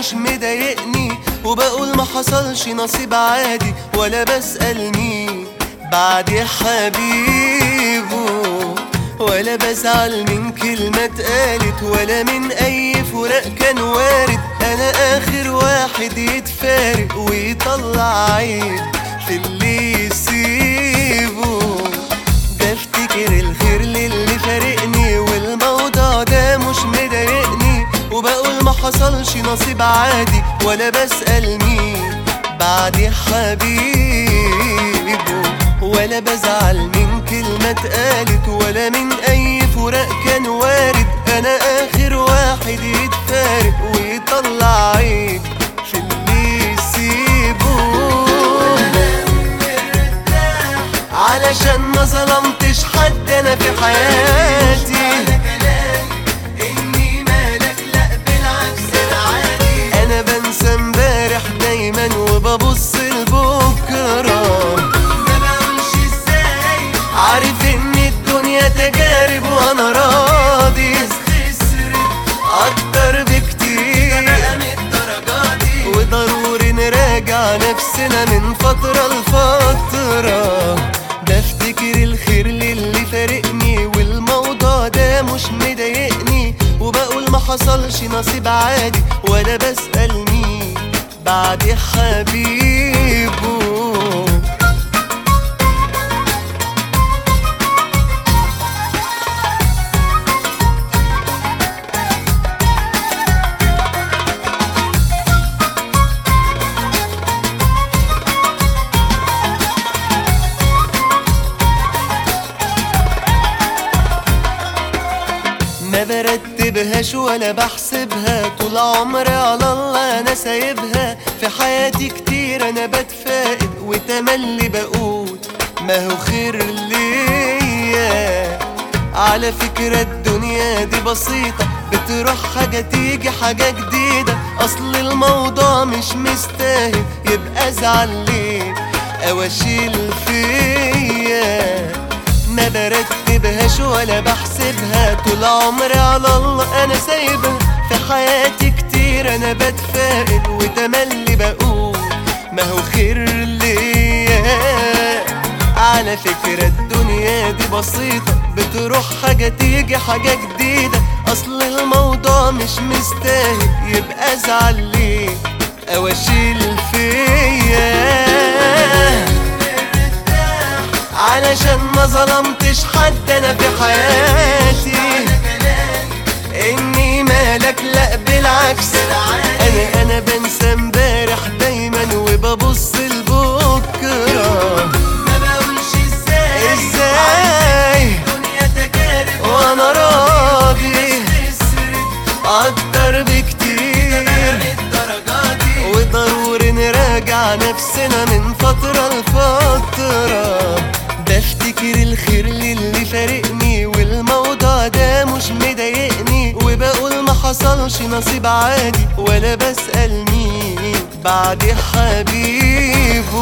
مش مضايقني وبقول ما حصلش نصيب عادي ولا بسأل مين بعد يا حبيبه ولا بزعل من كلمة اتقالت ولا من أي فراق كان وارد أنا آخر واحد يتفارق ويطلع عيب في اللي يسيبه بفتكر الخير للي فارقني والموضوع ده مش مضايقني وبقول ما حصلش نصيب عادي ولا بسأل مين بعد يا حبيبه ولا بزعل من كلمة اتقالت ولا من أي فراق كان وارد أنا آخر واحد يتفارق ويطلع عيب في اللي يسيبه علشان ما ظلمتش حد انا في حياتي اني مالك لا بالعكس العادي انا بنسى امبارح دايما وببص لبكره ما بقولش ازاي عارف ان الدنيا تجارب وانا راضي خسرت اكتر بكتير وضروري نراجع نفسنا من فترة لفترة بفتكر الخير للي فارقني والموضوع ده مش مضايقني وبقول ما حصلش نصيب عادي ولا بسأل مين بعد حبيبه ما برتبهاش ولا بحسبها طول عمري على الله انا سايبها في حياتي كتير انا بتفائل وتملي بقول ما هو خير ليا على فكرة الدنيا دي بسيطة بتروح حاجة تيجي حاجة جديدة أصل الموضوع مش مستاهل يبقى ازعل ليه أو أشيل فيا ما برتبهاش ولا بحسبها طول عمري على الله انا سايبها في حياتي كتير انا بتفائل وتملي بقول ما هو خير ليا على فكرة الدنيا دي بسيطة بتروح حاجة تيجي حاجة جديدة اصل الموضوع مش مستاهل يبقى ازعل ليه او اشيل فيا علشان ما ظلمتش حد انا في حياتي اني مالك لا بالعكس انا انا بنسى امبارح دايما وببص لبكره ما بقولش ازاي ازاي وانا راضي اكتر بكتير وضروري نراجع نفسنا من فترة لفترة بفتكر الخير للي فارقني والموضوع ده مش مضايقني وبقول ما حصلش نصيب عادي ولا بسأل مين بعد حبيبه